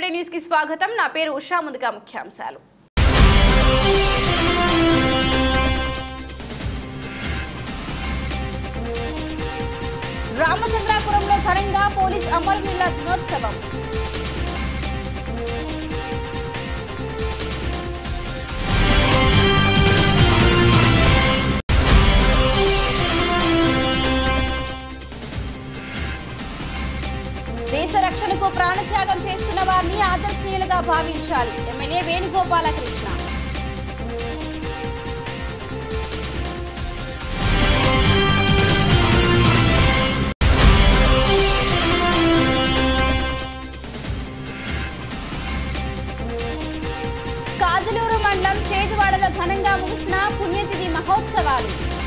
Today news కి స్వాగతం నా పేరు ఉషా ముందుగా ముఖ్యాంశాలు రామచంద్రాపురంలో ఘనంగా పోలీస్ అమరవీరుల దినోత్సవం దేశ రక్షణకు ప్రాణత్యాగం చేస్తున్న వారిని ఆదర్శనీయులుగా భావించాలి ఎమ్మెల్యే వేణుగోపాలకృష్ణ కాజలూరు మండలం చేదువాడలో ఘనంగా ముగిసిన పుణ్యతిథి మహోత్సవాలు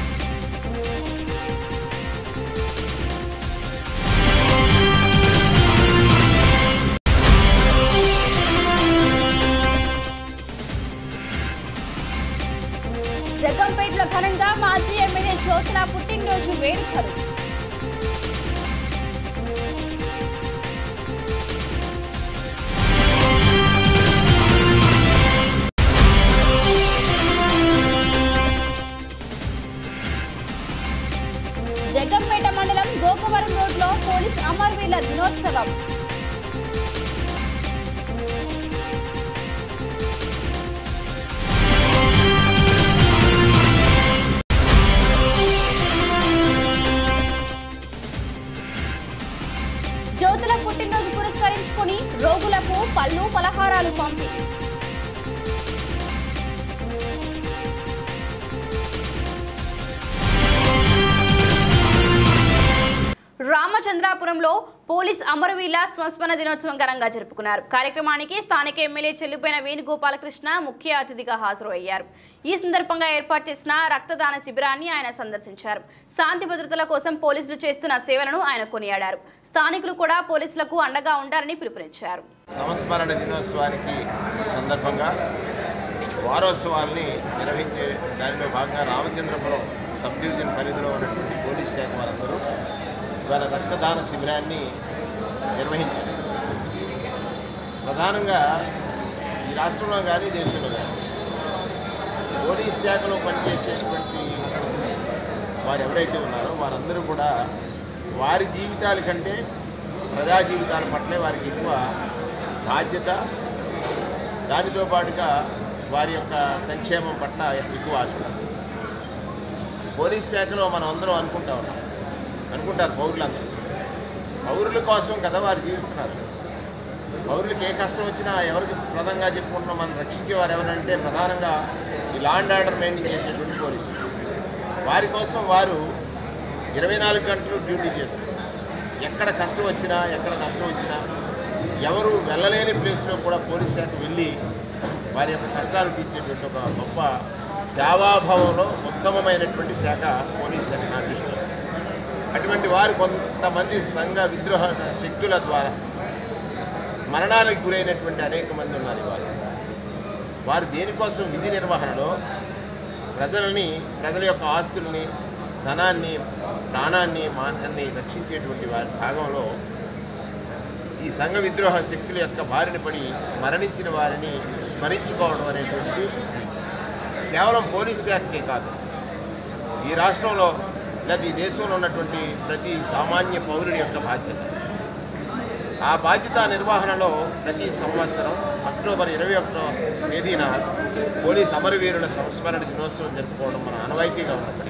జగ్గంపేటలో ఘనంగా మాజీ ఎమ్మెల్యే జ్యోతుల పుట్టినరోజు వేడుకలు జగ్గంపేట మండలం గోకవరం రోడ్లో పోలీస్ అమరవీరుల దినోత్సవం జ్యోతుల పుట్టినరోజు పురస్కరించుకుని రోగులకు పళ్ళు పలహారాలు పంపిణీ రామచంద్రాపురంలో పోలీస్ అమరవీరుల సంస్మరణ దినోత్సవం ఘనంగా జరుపుకున్నారు కార్యక్రమానికి స్థానిక ఎమ్మెల్యే చెల్లిపోయిన వేణుగోపాలకృష్ణ ముఖ్య అతిథిగా హాజరయ్యారు ఈ సందర్భంగా ఏర్పాటు చేసిన రక్తదాన శిబిరాన్ని ఆయన సందర్శించారు శాంతి భద్రతల కోసం పోలీసులు చేస్తున్న సేవలను ఆయన కొనియాడారు స్థానికులు కూడా పోలీసులకు అండగా ఉండాలని పిలుపునిచ్చారు సంస్మరణ దినోత్సవానికి సందర్భంగా వారోత్సవాల్ని నిర్వహించే దానిలో భాగంగా రామచంద్రపురం సబ్ డివిజన్ పరిధిలో ఉన్నటువంటి పోలీస్ శాఖ వారందరూ ఇవాళ రక్తదాన శిబిరాన్ని నిర్వహించారు ప్రధానంగా ఈ రాష్ట్రంలో కానీ దేశంలో కానీ పోలీస్ శాఖలో పనిచేసేటువంటి వారు ఎవరైతే ఉన్నారో వారందరూ కూడా వారి జీవితాల కంటే ప్రజా జీవితాల పట్లే వారికి ఎక్కువ బాధ్యత దానితో పాటుగా వారి యొక్క సంక్షేమం పట్ల ఎక్కువ ఆశ ఉంది. పోలీస్ శాఖలో మనం అందరం అనుకుంటా ఉన్నాం అనుకుంటారు పౌరులందరూ పౌరుల కోసం కదా వారు జీవిస్తున్నారు పౌరులకు ఏ కష్టం వచ్చినా ఎవరికి ప్రధానంగా చెప్పుకుంటున్నాం మనం రక్షించేవారు ఎవరంటే ప్రధానంగా ఈ లా అండ్ ఆర్డర్ మెయింటైన్ చేసేటువంటి పోలీసులు వారి కోసం వారు ఇరవై నాలుగు గంటలు డ్యూటీ చేస్తున్నారు ఎక్కడ కష్టం వచ్చినా ఎక్కడ నష్టం వచ్చినా ఎవరు వెళ్ళలేని ప్లేస్లో కూడా పోలీస్ శాఖ వెళ్ళి వారి యొక్క కష్టాలు తీర్చేటువంటి ఒక గొప్ప సేవాభావంలో ఉత్తమమైనటువంటి శాఖ పోలీస్ శాఖ నా దృష్టిలో అటువంటి వారు కొంతమంది సంఘ విద్రోహ శక్తుల ద్వారా మరణానికి గురైనటువంటి అనేక మంది ఉన్నారు ఇవాళ వారు దేనికోసం విధి నిర్వహణలో ప్రజలని ప్రజల యొక్క ఆస్తుల్ని ధనాన్ని ప్రాణాన్ని మానాన్ని రక్షించేటువంటి వారి భాగంలో ఈ సంఘ విద్రోహ శక్తుల యొక్క బారిన పడి మరణించిన వారిని స్మరించుకోవడం అనేటువంటిది కేవలం పోలీస్ శాఖకే కాదు ఈ రాష్ట్రంలో లేదా ఈ దేశంలో ఉన్నటువంటి ప్రతి సామాన్య పౌరుడి యొక్క బాధ్యత ఆ బాధ్యత నిర్వహణలో ప్రతి సంవత్సరం అక్టోబర్ ఇరవై ఒకటో తేదీన పోలీస్ అమరవీరుల సంస్మరణ దినోత్సవం జరుపుకోవడం మన ఆనవాయితీగా ఉన్నప్పటికీ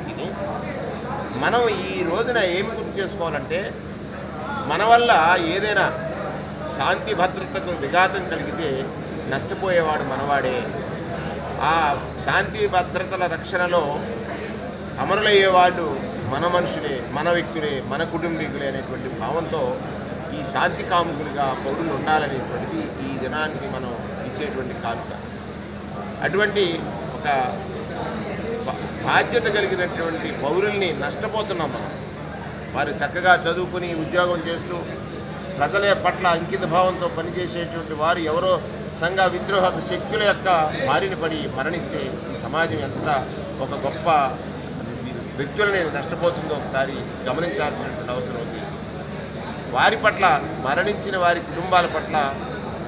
మనం ఈ రోజున ఏమి గుర్తు చేసుకోవాలంటే మన వల్ల ఏదైనా శాంతి భద్రతకు విఘాతం కలిగితే నష్టపోయేవాడు మనవాడే ఆ శాంతి భద్రతల రక్షణలో అమరులయ్యేవాళ్ళు మన మనుషులే మన వ్యక్తులే మన కుటుంబీకులే అనేటువంటి భావంతో ఈ శాంతి కాముకులుగా పౌరులు ఉండాలనేటువంటిది ఈ దినానికి మనం ఇచ్చేటువంటి కానుక అటువంటి ఒక బా- బాధ్యత కలిగినటువంటి పౌరుల్ని నష్టపోతున్నాం మనం వారు చక్కగా చదువుకుని ఉద్యోగం చేస్తూ ప్రజల పట్ల అంకిత భావంతో పనిచేసేటువంటి వారు ఎవరో సంఘ విద్రోహ శక్తుల యొక్క బారిన పడి మరణిస్తే ఈ సమాజం ఎంత ఒక గొప్ప వ్యక్తులని నష్టపోతుందో ఒకసారి గమనించాల్సినటువంటి అవసరం ఉంది వారి పట్ల మరణించిన వారి కుటుంబాల పట్ల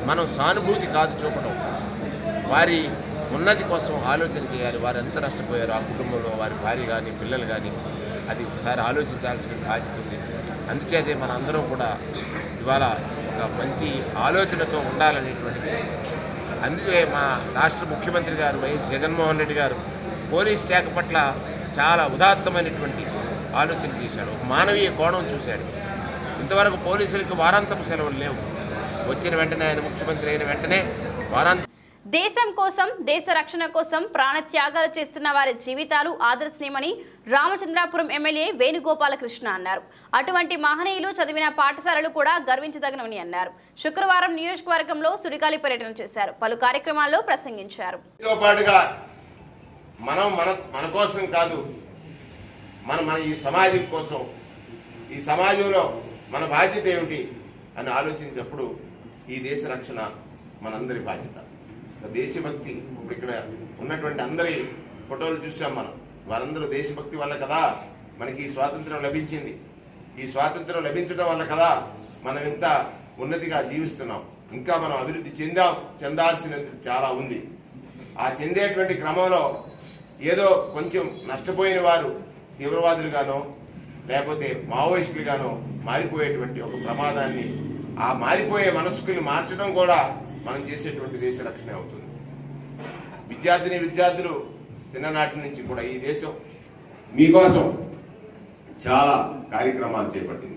మనం సానుభూతి కాదు చూపడం వారి ఉన్నతి కోసం ఆలోచన చేయాలి వారు ఎంత నష్టపోయారు ఆ కుటుంబంలో వారి భార్య కానీ పిల్లలు కానీ అది ఒకసారి ఆలోచించాల్సిన బాధ్యత ఉంది అందుచేతే మన అందరం కూడా ఇవాళ ఒక మంచి ఆలోచనతో ఉండాలనేటువంటిది అందుకే మా రాష్ట్ర ముఖ్యమంత్రి గారు వైఎస్ జగన్మోహన్ రెడ్డి గారు పోలీస్ శాఖ పట్ల చాలా ఉదాత్తమైనటువంటి ఆలోచన చేశాడు ఒక మానవీయ కోణం చూశాడు ఇంతవరకు పోలీసులకి వారాంతపు సెలవులు లేవు వచ్చిన వెంటనే ఆయన ముఖ్యమంత్రి అయిన వెంటనే వారాంత దేశం కోసం దేశ రక్షణ కోసం ప్రాణత్యాగాలు చేస్తున్న వారి జీవితాలు ఆదర్శనీయమని రామచంద్రాపురం ఎమ్మెల్యే వేణుగోపాలకృష్ణ అన్నారు అటువంటి మహనీయులు చదివిన పాఠశాలలు కూడా గర్వించదగినవని అన్నారు శుక్రవారం నియోజకవర్గంలో సుడిగాలి పర్యటన చేశారు పలు కార్యక్రమాల్లో ప్రసంగించారు తో పాటుగా మనం మన మన కోసం కాదు మన మన ఈ సమాజం కోసం ఈ సమాజంలో మన బాధ్యత ఏమిటి అని ఆలోచించినప్పుడు ఈ దేశ రక్షణ మనందరి బాధ్యత ఒక దేశభక్తి ఇప్పుడు ఇక్కడ ఉన్నటువంటి అందరి ఫోటోలు చూసాం మనం వారందరూ దేశభక్తి వల్ల కదా మనకి ఈ స్వాతంత్రం లభించింది ఈ స్వాతంత్రం లభించడం వల్ల కదా మనం ఇంత ఉన్నతిగా జీవిస్తున్నాం ఇంకా మనం అభివృద్ధి చెందాం చెందాల్సినది చాలా ఉంది ఆ చెందేటువంటి క్రమంలో ఏదో కొంచెం నష్టపోయిన వారు తీవ్రవాదులుగానో లేకపోతే మావోయిస్టులుగానో మారిపోయేటువంటి ఒక ప్రమాదాన్ని ఆ మారిపోయే మనస్కుని మార్చడం కూడా మనం చేసేటువంటి దేశ రక్షణ అవుతుంది విద్యార్థిని విద్యార్థులు చిన్ననాటి నుంచి కూడా ఈ దేశం మీకోసం చాలా కార్యక్రమాలు చేపట్టింది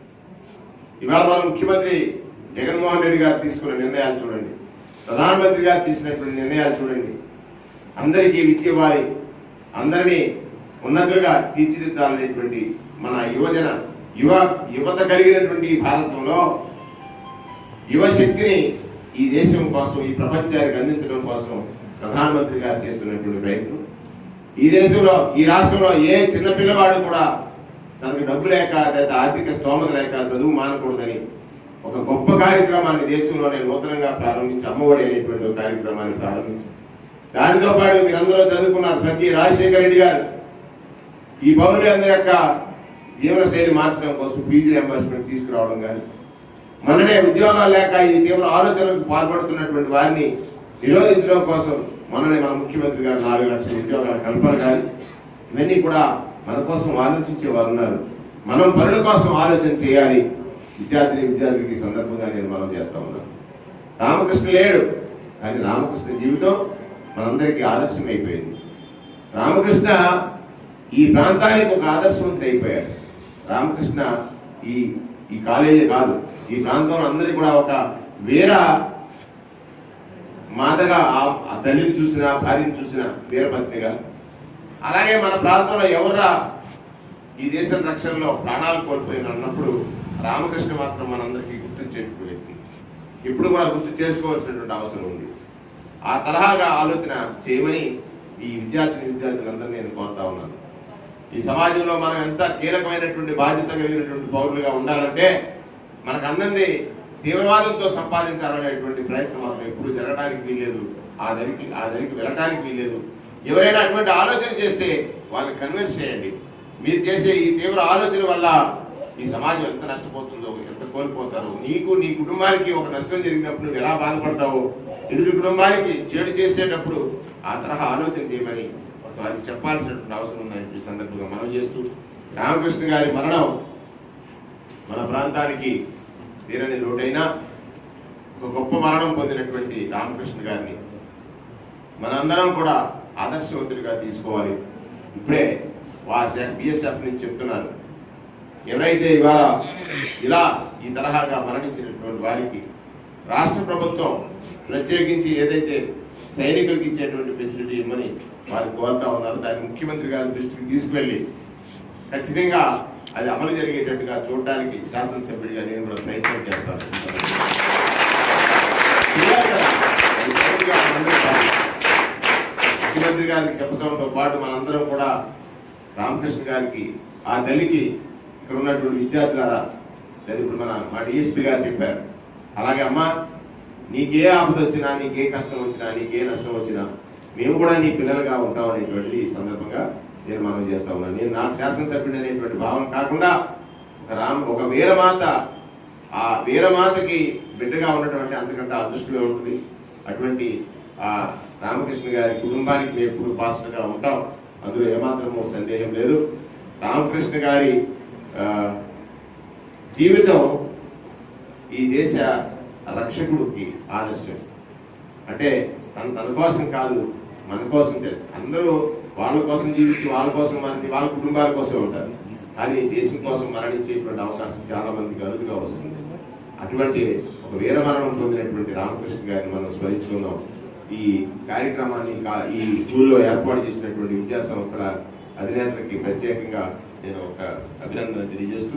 ఇవాళ మన ముఖ్యమంత్రి జగన్మోహన్ రెడ్డి గారు తీసుకున్న నిర్ణయాలు చూడండి ప్రధానమంత్రి గారు తీసినటువంటి నిర్ణయాలు చూడండి అందరికీ విద్య ఇవ్వాలి అందరినీ ఉన్నతులుగా తీర్చిదిద్దాలనేటువంటి మన యువజన యువ యువత కలిగినటువంటి ఈ భారతంలో యువశక్తిని ఈ దేశం కోసం ఈ ప్రపంచానికి అందించడం కోసం ప్రధానమంత్రి గారు చేస్తున్నటువంటి ప్రయత్నం ఈ దేశంలో ఈ రాష్ట్రంలో ఏ చిన్న పిల్లవాడు కూడా తనకు డబ్బు లేక లేదా ఆర్థిక స్తోమత లేక చదువు మానకూడదని ఒక గొప్ప కార్యక్రమాన్ని దేశంలోనే నూతనంగా ప్రారంభించి అమ్మఒడి అనేటువంటి ఒక కార్యక్రమాన్ని ప్రారంభించి దానితో పాటు మీరందరూ చదువుకున్నారు స్వర్గీయ రాజశేఖర రెడ్డి గారు ఈ పౌరులందరి యొక్క జీవన శైలి మార్చడం కోసం ఫీజు రియంబర్స్మెంట్ తీసుకురావడం కానీ మననే ఉద్యోగాలు లేక ఈ తీవ్ర ఆలోచనలకు పాల్పడుతున్నటువంటి వారిని నిరోధించడం కోసం మననే మన ముఖ్యమంత్రి గారు నాలుగు లక్షల ఉద్యోగాలు కల్పన కానీ ఇవన్నీ కూడా మన కోసం ఆలోచించే వారు ఉన్నారు మనం పనుల కోసం ఆలోచన చేయాలి విద్యార్థిని విద్యార్థికి ఈ సందర్భంగా నేను మనం చేస్తా ఉన్నాను రామకృష్ణ లేడు కానీ రామకృష్ణ జీవితం మనందరికీ ఆదర్శం అయిపోయింది రామకృష్ణ ఈ ప్రాంతానికి ఒక ఆదర్శవంతుడు అయిపోయాడు రామకృష్ణ ఈ ఈ కాలేజీ కాదు ఈ ప్రాంతంలో అందరికీ కూడా ఒక వీర మాతగా ఆ- ఆ తల్లిని చూసిన భార్యను చూసిన వీరపత్నిగా అలాగే మన ప్రాంతంలో ఎవర్రా ఈ దేశం రక్షణలో ప్రాణాలు కోల్పోయిన అన్నప్పుడు రామకృష్ణ మాత్రం మనందరికీ గుర్తించేటువంటి వ్యక్తి ఇప్పుడు కూడా గుర్తు చేసుకోవాల్సినటువంటి అవసరం ఉంది ఆ తరహాగా ఆలోచన చేయమని ఈ విద్యార్థిని విద్యార్థులందరినీ నేను కోరుతా ఉన్నాను ఈ సమాజంలో మనం ఎంత కీలకమైనటువంటి బాధ్యత కలిగినటువంటి పౌరులుగా ఉండాలంటే మనకు అందంది తీవ్రవాదంతో సంపాదించాలనేటువంటి ప్రయత్నం మాత్రం ఎప్పుడు జరగడానికి వీల్లేదు ఆ దరికి ఆ దరికి వెళ్ళడానికి వీల్లేదు ఎవరైనా అటువంటి ఆలోచన చేస్తే వాళ్ళని కన్విన్స్ చేయండి మీరు చేసే ఈ తీవ్ర ఆలోచన వల్ల ఈ సమాజం ఎంత నష్టపోతుందో ఎంత కోల్పోతారో నీకు నీ కుటుంబానికి ఒక నష్టం జరిగినప్పుడు నువ్వు ఎలా బాధపడతావో ఎదుటి కుటుంబానికి చెడు చేసేటప్పుడు ఆ తరహా ఆలోచన చేయమని వారికి చెప్పాల్సినటువంటి అవసరం ఉందని ఈ సందర్భంగా మనం చేస్తూ రామకృష్ణ గారి మరణం మన ప్రాంతానికి తీరని లోటైనా ఒక గొప్ప మరణం పొందినటువంటి రామకృష్ణ గారిని మనందరం కూడా ఆదర్శవంతుడిగా తీసుకోవాలి ఇప్పుడే బిఎస్ఎఫ్ నుంచి చెప్తున్నారు ఎవరైతే ఇవాళ ఇలా ఈ తరహాగా మరణించినటువంటి వారికి రాష్ట్ర ప్రభుత్వం ప్రత్యేకించి ఏదైతే సైనికులకు ఇచ్చేటువంటి ఫెసిలిటీ ఇవ్వమని వారు కోరుతా ఉన్నారు దాన్ని ముఖ్యమంత్రి గారి దృష్టికి తీసుకువెళ్ళి ఖచ్చితంగా అది అమలు జరిగేటట్టుగా చూడడానికి శాసనసభ్యుడిగా నేను కూడా ప్రయత్నం చేస్తాను చేయాలి కదా. అది పూర్తిగా మనందరి బాధ్యత. ముఖ్యమంత్రి గారికి చెప్పడంతో పాటు మనందరం కూడా రామకృష్ణ గారికి ఆ తల్లికి ఇక్కడ ఉన్నటువంటి విద్యార్థులారా లేదా ఇప్పుడు మన మా డిఎస్పీ గారు చెప్పారు అలాగే అమ్మా నీకే ఆపద వచ్చినా నీకే కష్టం వచ్చినా నీకే నష్టం వచ్చినా మేము కూడా నీ పిల్లలుగా ఉంటాం అనేటువంటిది ఈ సందర్భంగా నేను మనం చేస్తా ఉన్నాను నేను నాకు శాసనసభ్యుడు అనేటువంటి భావం కాకుండా ఒక రామ ఒక వీరమాత ఆ వీరమాతకి బిడ్డగా ఉన్నటువంటి అంతకంటే అదృష్టమే ఉంటుంది అటువంటి ఆ రామకృష్ణ గారి కుటుంబానికి మేము ఎప్పుడు పాస్టర్గా ఉంటాం అందులో ఏమాత్రము సందేహం లేదు రామకృష్ణ గారి ఆ, జీవితం ఈ దేశ రక్షకుడికి ఆదర్శం అంటే తన తన కోసం కాదు మన కోసం తె- అందరూ వాళ్ళ కోసం జీవించి వాళ్ళ కోసం మరణి వాళ్ళ కుటుంబాల కోసం ఉంటారు కానీ దేశం కోసం మరణించేటువంటి అవకాశం చాలా మందికి అరుదుగా వస్తుంది అటువంటి ఒక వీరమరణం పొందినటువంటి రామకృష్ణ గారిని మనం స్మరించుకుందాం ఈ కార్యక్రమాన్ని కా- ఈ స్కూల్లో ఏర్పాటు చేసినటువంటి విద్యా సంస్థల అధినేతలకి ప్రత్యేకంగా నేను ఒక అభినందన తెలియజేస్తూ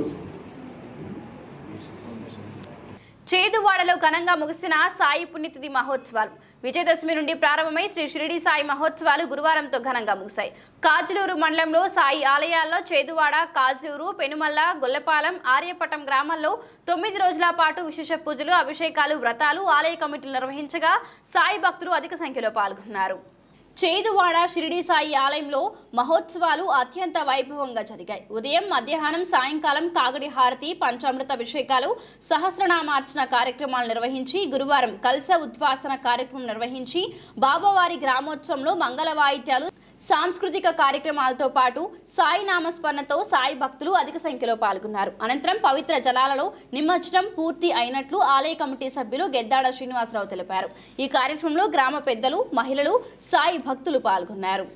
చేదువాడలో ఘనంగా ముగిసిన సాయి పుణ్యతిథి మహోత్సవాలు విజయదశమి నుండి ప్రారంభమై శ్రీ షిరిడి సాయి మహోత్సవాలు గురువారంతో ఘనంగా ముగిశాయి కాజులూరు మండలంలో సాయి ఆలయాల్లో చేదువాడ కాజులూరు పెనుమల్ల గొల్లపాలెం ఆర్యపట్టం గ్రామాల్లో తొమ్మిది రోజుల పాటు విశేష పూజలు అభిషేకాలు వ్రతాలు ఆలయ కమిటీలు నిర్వహించగా సాయి భక్తులు అధిక సంఖ్యలో పాల్గొన్నారు చేదువాడ షిరిడి సాయి ఆలయంలో మహోత్సవాలు అత్యంత వైభవంగా జరిగాయి ఉదయం మధ్యాహ్నం సాయంకాలం కాగడి హారతి పంచామృత అభిషేకాలు సహస్రనామార్చన కార్యక్రమాలు నిర్వహించి గురువారం కలస ఉద్వాసన కార్యక్రమం నిర్వహించి బాబావారి గ్రామోత్సవంలో మంగళ వాయిద్యాలు సాంస్కృతిక కార్యక్రమాలతో పాటు సాయి నామస్మరణతో సాయి భక్తులు అధిక సంఖ్యలో పాల్గొన్నారు అనంతరం పవిత్ర జలాలలో నిమజ్జనం పూర్తి అయినట్లు ఆలయ కమిటీ సభ్యులు గెద్దాడ శ్రీనివాసరావు తెలిపారు ఈ కార్యక్రమంలో గ్రామ పెద్దలు మహిళలు సాయి భక్తులు పాల్గొన్నారు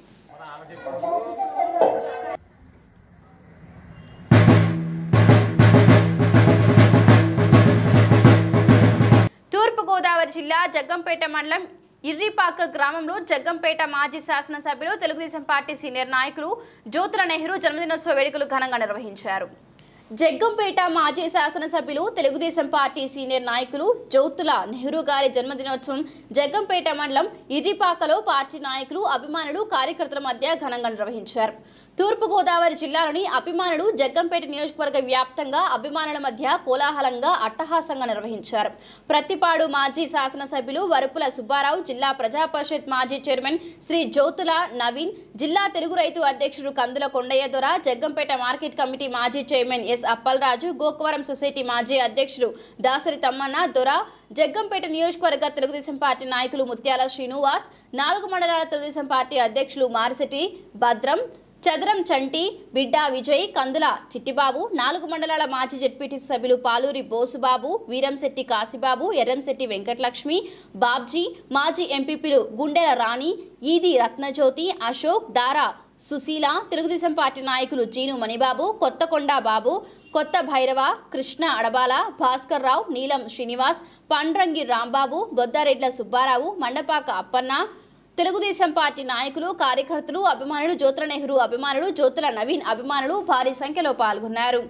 తూర్పుగోదావరి జిల్లా జగ్గంపేట మండలం ఇర్రిపాక గ్రామంలో జగ్గంపేట మాజీ శాసనసభ్యులు తెలుగుదేశం పార్టీ సీనియర్ నాయకులు జ్యోతుల నెహ్రూ జన్మదినోత్సవ వేడుకలు ఘనంగా నిర్వహించారు జగ్గంపేట మాజీ శాసనసభ్యులు తెలుగుదేశం పార్టీ సీనియర్ నాయకులు జ్యోతుల నెహ్రూ గారి జన్మదినోత్సవం జగ్గంపేట మండలం ఇర్రిపాకలో పార్టీ నాయకులు అభిమానులు కార్యకర్తల మధ్య ఘనంగా నిర్వహించారు తూర్పుగోదావరి జిల్లాలోని అభిమానులు జగ్గంపేట నియోజకవర్గ వ్యాప్తంగా అభిమానుల మధ్య కోలాహలంగా అట్టహాసంగా నిర్వహించారు ప్రతిపాడు మాజీ శాసనసభ్యులు వరుపుల సుబ్బారావు జిల్లా ప్రజా పరిషత్ మాజీ చైర్మన్ శ్రీ జ్యోతుల నవీన్ జిల్లా తెలుగు రైతు అధ్యక్షుడు కందుల కొండయ్య దొర జగ్గంపేట మార్కెట్ కమిటీ మాజీ chairman S Appalaraju Gokavaram society మాజీ అధ్యక్షుడు దాసరి తమ్మన్న దొర జగ్గంపేట నియోజకవర్గ తెలుగుదేశం పార్టీ నాయకులు ముత్యాల శ్రీనివాస్ నాలుగు మండలాల తెలుగుదేశం పార్టీ అధ్యక్షులు మారిశెట్టి భద్రం చదరం చంటి బిడ్డా విజయ్ కందుల చిట్టిబాబు నాలుగు మండలాల మాజీ జెడ్పీటీ సభ్యులు పాలూరి బోసుబాబు వీరంశెట్టి కాశీబాబు ఎర్రంశెట్టి వెంకటలక్ష్మి బాబ్జీ మాజీ ఎంపీపీలు గుండెల రాణి ఈది రత్నజ్యోతి అశోక్ దారా సుశీల తెలుగుదేశం పార్టీ నాయకులు జీను మణిబాబు కొత్తకొండ బాబు కొత్త భైరవ కృష్ణ అడబాల భాస్కర్ రావు నీలం శ్రీనివాస్ పండ్రంగి రాంబాబు బొద్దారెడ్ల సుబ్బారావు మండపాక అప్పన్న తెలుగుదేశం పార్టీ నాయకులు కార్యకర్తలు అభిమానులు జ్యోతుల నెహ్రూ అభిమానులు జ్యోతుల నవీన్ అభిమానులు భారీ సంఖ్యలో పాల్గొన్నారు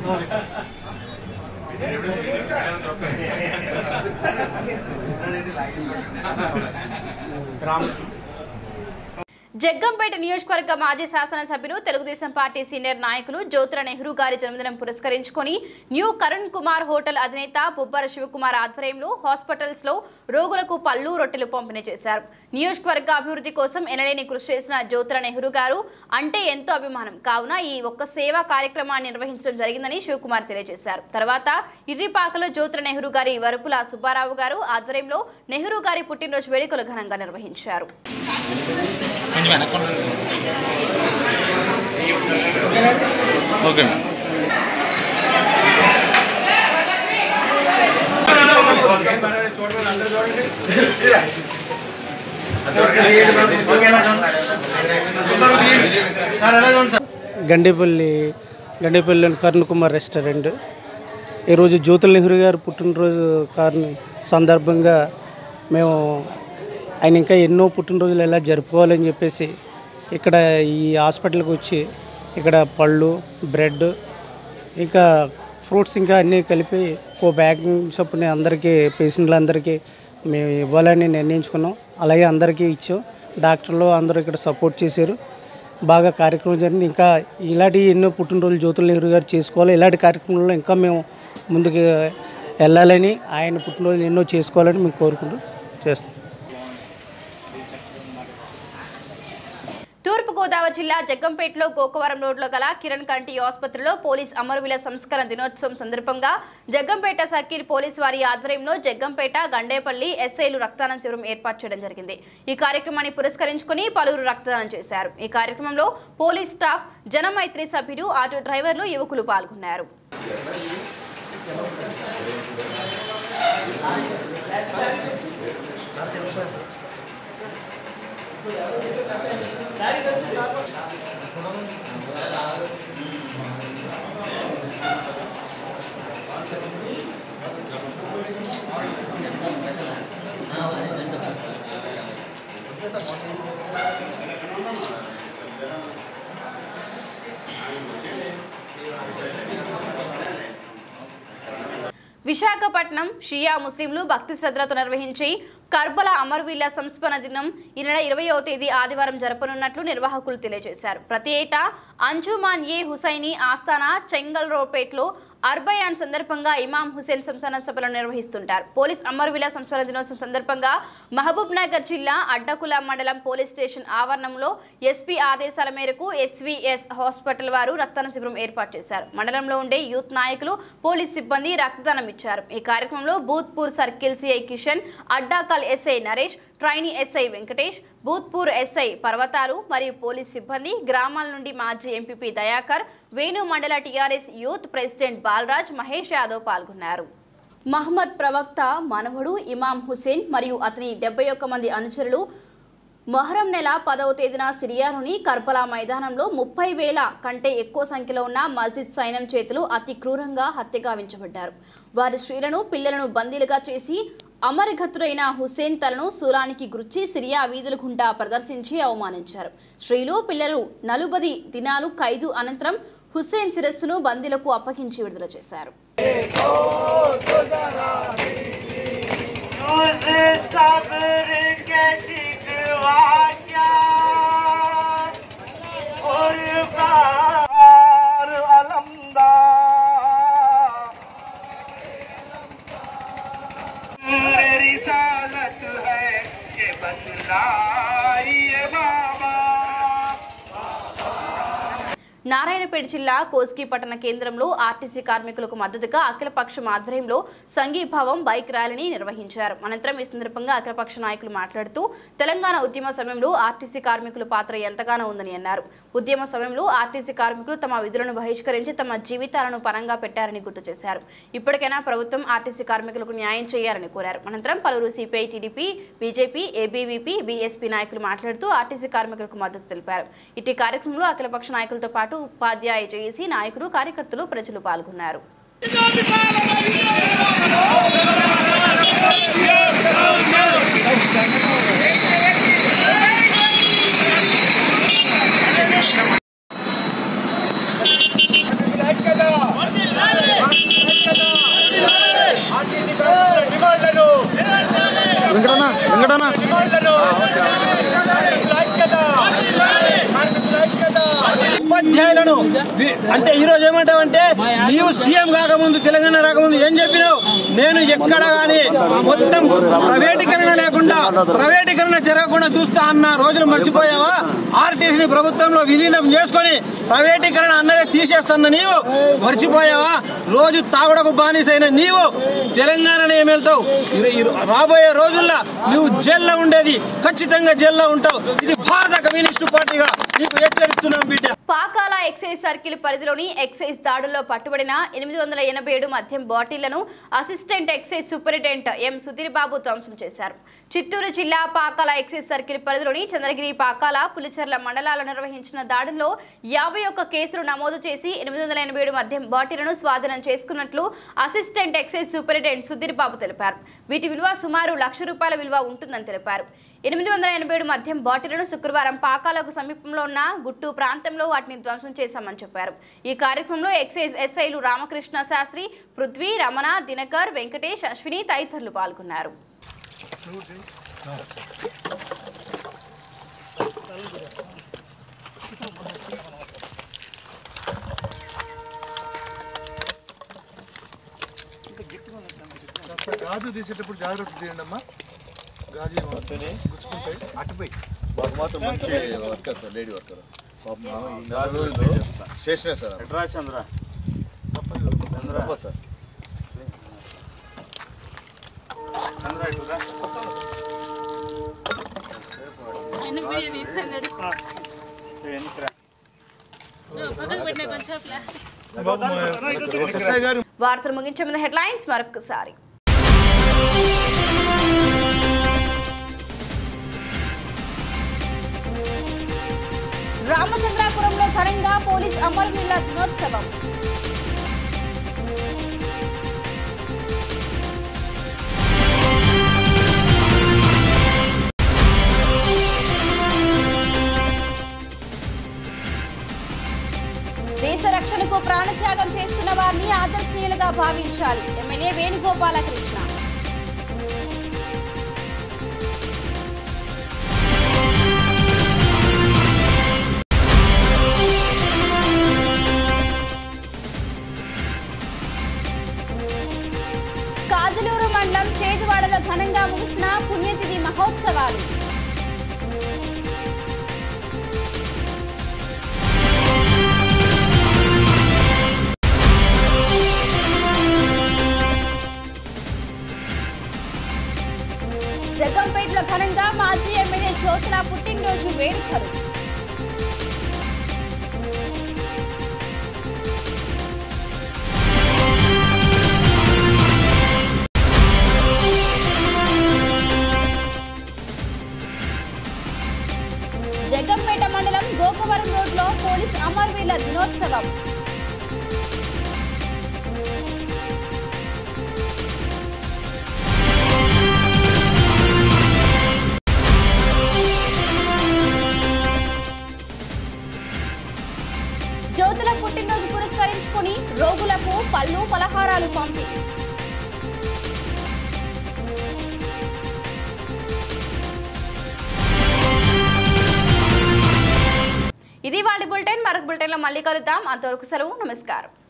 జగ్గంపేట నియోజకవర్గ మాజీ శాసనసభ్యులు తెలుగుదేశం పార్టీ సీనియర్ నాయకులు జ్యోతుల నెహ్రూ గారి జన్మదినం పురస్కరించుకొని న్యూ కరుణ్ కుమార్ హోటల్ అధినేత బొబ్బర శివకుమార్ ఆధ్వర్యంలో హాస్పిటల్స్ లో రోగులకు పళ్ళు రొట్టెలు పంపిణీ చేశారు నియోజకవర్గ అభివృద్ధి కోసం ఎనలేని కృషి చేసిన జ్యోతుల నెహ్రూ గారు అంటే ఎంతో అభిమానం కావున ఈ ఒక్క సేవా కార్యక్రమాన్ని నిర్వహించడం జరిగిందని శివకుమార్ తెలియజేశారు తర్వాత ఇర్రిపాకలో జ్యోతుల నెహ్రూ గారి వరుపుల సుబ్బారావు గారు ఆధ్వర్యంలో నెహ్రూ గారి పుట్టినరోజు వేడుకలు ఘనంగా నిర్వహించారు కొంచెం వెనక్కి ఉండండి. ఓకే అండి. గండేపల్లి గండేపల్లిలోని కరుణ్ కుమార్ రెస్టారెంట్ ఈరోజు జ్యోతుల నెహ్రూ గారు పుట్టినరోజు కారణం సందర్భంగా మేము ఆయన ఇంకా ఎన్నో పుట్టినరోజులు ఎలా జరుపుకోవాలని చెప్పేసి ఇక్కడ ఈ హాస్పిటల్కి వచ్చి ఇక్కడ పళ్ళు బ్రెడ్ ఇంకా ఫ్రూట్స్ ఇంకా అన్నీ కలిపి ఓ బ్యాగ్ చొప్పున అందరికీ పేషెంట్లందరికీ మేము ఇవ్వాలని నిర్ణయించుకున్నాం అలాగే అందరికీ ఇచ్చాం డాక్టర్లు అందరూ ఇక్కడ సపోర్ట్ చేశారు బాగా కార్యక్రమం జరిగింది ఇంకా ఇలాంటి ఎన్నో పుట్టినరోజులు జ్యోతుల నెహ్రూ గారు చేసుకోవాలి ఇలాంటి కార్యక్రమంలో ఇంకా మేము ముందుకు వెళ్ళాలని ఆయన పుట్టినరోజులు ఎన్నో చేసుకోవాలని మేము కోరుకుంటూ చేస్తాం తూర్పుగోదావరి జిల్లా జగ్గంపేటలో గోకవరం రోడ్లో గల కిరణ్ కంటి ఆసుపత్రిలో పోలీస్ అమరవీల సంస్కరణ దినోత్సవం సందర్భంగా జగ్గంపేట సర్కిల్ పోలీస్ వారి ఆధ్వర్యంలో జగ్గంపేట గండేపల్లి ఎస్ఐలు రక్తదాన శిబిరం ఏర్పాటు చేయడం జరిగింది ఈ కార్యక్రమాన్ని పురస్కరించుకుని పలువురు రక్తదానం చేశారు ఈ కార్యక్రమంలో పోలీస్ స్టాఫ్ జనమైత్రి సభ్యులు ఆటో డ్రైవర్లు యువకులు పాల్గొన్నారు విశాఖపట్నం షియా ముస్లింలు భక్తి శ్రద్ధలతో నిర్వహించి కర్బల అమర్వీల సంస్మరణ దినం ఈ నెల ఇరవయో తేదీ ఆదివారం జరపనున్నట్లు నిర్వాహకులు తెలియజేశారు ప్రతి ఏటా అంజుమాన్ ఏ హుసైని ఆస్థానా చెంగల్ రోపేట్లో అర్బయాన్ సందర్భంగా ఇమాం హుసేన్ సంస్థాన సభలను నిర్వహిస్తుంటారు పోలీస్ అమర్వీల సంస్మరణ దినోత్సవం సందర్భంగా మహబూబ్ నగర్ జిల్లా అడ్డకుల మండలం పోలీస్ స్టేషన్ ఆవరణంలో ఎస్పీ ఆదేశాల మేరకు ఎస్వీఎస్ హాస్పిటల్ వారు రక్తదాన శిబిరం ఏర్పాటు చేశారు మండలంలో ఉండే యూత్ నాయకులు పోలీస్ సిబ్బంది రక్తదానం ఇచ్చారు ఈ కార్యక్రమంలో Bhoothpur circle CI Kishan Addakal SI Naresh trainee SI Venkatesh Bhoothpur SI Parvathalu మరియు పోలీస్ సిబ్బంది గ్రామాల నుండి మాజీ ఎంపీపీ దయాకర్ వేణు మండల TRS youth president Balaraj Mahesh Yadav పాల్గొన్నారు మహమ్మద్ ప్రవక్త మనవడు ఇమాం హుసేన్ మరియు అతని డెబ్బై ఒక్క మంది అనుచరులు మొహరం నెల పదవ తేదీన సిరియాలోని కర్బలా మైదానంలో ముప్పై వేల కంటే ఎక్కువ సంఖ్యలో ఉన్న మస్జిద్ సైన్యం చేతులు అతి క్రూరంగా హత్యగావించబడ్డారు వారి స్త్రీలను పిల్లలను బందీలుగా చేసి అమరగతుడైన హుస్సేన్ తలను సూరానికి గుర్చి సిరియా వీధుల గుండా ప్రదర్శించి అవమానించారు స్త్రీలు పిల్లలు నలుబది దినాలు ఖైదు అనంతరం హుస్సేన్ శిరస్సును బందీలకు అప్పగించి విడుదల చేశారు నారాయణపేట జిల్లా కోస్గి పట్టణ కేంద్రంలో ఆర్టీసీ కార్మికులకు మద్దతుగా అఖిలపక్షం ఆధ్వర్యంలో సంఘీభావం బైక్ ర్యాలీని నిర్వహించారు అనంతరం ఈ సందర్భంగా అఖిలపక్ష నాయకులు మాట్లాడుతూ తెలంగాణ ఉద్యమ సమయంలో ఆర్టీసీ కార్మికుల పాత్ర ఎంతగానో ఉందని అన్నారు ఉద్యమ సమయంలో ఆర్టీసీ కార్మికులు తమ విధులను బహిష్కరించి తమ జీవితాలను పరంగా పెట్టారని గుర్తు చేశారు ఇప్పటికైనా ప్రభుత్వం ఆర్టీసీ కార్మికులకు న్యాయం చేయాలని కోరారు అనంతరం పలువురు CPI TDP BJP ABVP BSP నాయకులు మాట్లాడుతూ ఆర్టీసీ కార్మికులకు మద్దతు తెలిపారు ఇటీ కార్యక్రమంలో అఖిలపక్ష నాయకులతో పాటు ఉపాధ్యాయ జేఏసీ నాయకులు కార్యకర్తలు ప్రజలు పాల్గొన్నారు వెంకటన్న వెంకటన్న ఉపాధ్యాయులను వి- అంటే ఈ రోజు ఏమంటావంటే నీవు సీఎం కాకముందు తెలంగాణ రాకముందు ఏం చెప్పినావు నేను ఎక్కడ గాని మొత్తం ప్రైవేటీకరణ లేకుండా ప్రైవేటీకరణ జరగకుండా చూస్తా అన్న రోజులు మర్చిపోయావా ఆర్టీసీని ప్రభుత్వంలో విలీనం చేసుకొని ప్రైవేటీకరణ అన్నదే తీసేస్తున్న నీవు మర్చిపోయావా రోజు తాగుడకు బానిసైన నీవు తెలంగాణను ఏం వెళ్తావు ఇరు- ఇరు- రాబోయే రోజుల్లో నువ్వు జైల్లో ఉండేది ఖచ్చితంగా జైల్లో ఉంటావు ఇది భారత కమ్యూనిస్టు పార్టీగా నీకు హెచ్చరిస్తున్నాం బిడ్డ పాకాల ఎక్సైజ్ సర్కిల్ పరిధిలోని ఎక్సైజ్ దాడుల్లో పట్టుబడిన ఎనిమిది వందల ఎనభై ఏడు మద్యం బాటిళ్లను assistant excise superintendent M Sudheer Babu ధ్వంసం చేశారు చిత్తూరు జిల్లా పాకాల ఎక్సైజ్ సర్కిల్ పరిధిలోని చంద్రగిరి పాకాల పులిచెర్ల మండలాల్లో నిర్వహించిన దాడుల్లో యాభై ఒక్క కేసులు నమోదు చేసి ఎనిమిది వందల ఎనభై ఏడు మద్యం బాటిళ్లను స్వాధీనం చేసుకున్నట్లు assistant excise superintendent Sudheer Babu తెలిపారు వీటి విలువ సుమారు లక్ష రూపాయల విలువ ఉంటుందని తెలిపారు ఎనిమిది వందల ఎనభై ఏడు మద్యం బాటిళ్లను శుక్రవారం పాకాలకు సమీపంలో ఉన్న గుట్టు ప్రాంతంలో వాటిని ధ్వంసం చేశామని చెప్పారు ఈ కార్యక్రమంలో ఎక్సైజ్ ఎస్ఐలు రామకృష్ణ శాస్త్రి పృథ్వీ రమణ దినకర్ వెంకటేష్ అశ్విని తదితరులు పాల్గొన్నారు గాజు తీసేటప్పుడు జాగ్రత్త తీయండి అమ్మా గాజు ఏమవుతుంది గుచ్చుకుంటాయి అటుపోయి మాకు మాత్రం మంచి వర్కర్ సార్ లేడీ వర్కర్ పాపం ఆమె ఈ నెల రోజులు స్టేషనే సార్ ఆమె. చంద్ర తప్పదు సార్ వార్తలు ముగించే ముందు హెడ్లైన్స్ మరొకసారి రామచంద్రాపురంలో ఘనంగా పోలీస్ అమరవీరుల దినోత్సవం దేశ రక్షణకు ప్రాణత్యాగం చేస్తున్న వారిని ఆదర్శనీయులుగా భావించాలి ఎమ్మెల్యే వేణుగోపాలకృష్ణ కాజలూరు మండలం చేదువాడలో ఘనంగా ముగిసిన పుణ్యతిథి మహోత్సవాలు జగ్గంపేటలో ఘనంగా మాజీ ఎమ్మెల్యే జ్యోతుల పుట్టినరోజు వేడుకలు జగ్గంపేట మండలం గోకవరం రోడ్లో పోలీస్ అమరవీరుల దినోత్సవం జ్యోతుల పుట్టినరోజు పురస్కరించుకుని రోగులకు పళ్ళు పలహారాలు పంపిణీ ఇది వాళ్ళ బులెటిన్ మరొక బులెటిన్లో మళ్ళీ కలుద్దాం అంతవరకు సెలవు నమస్కారం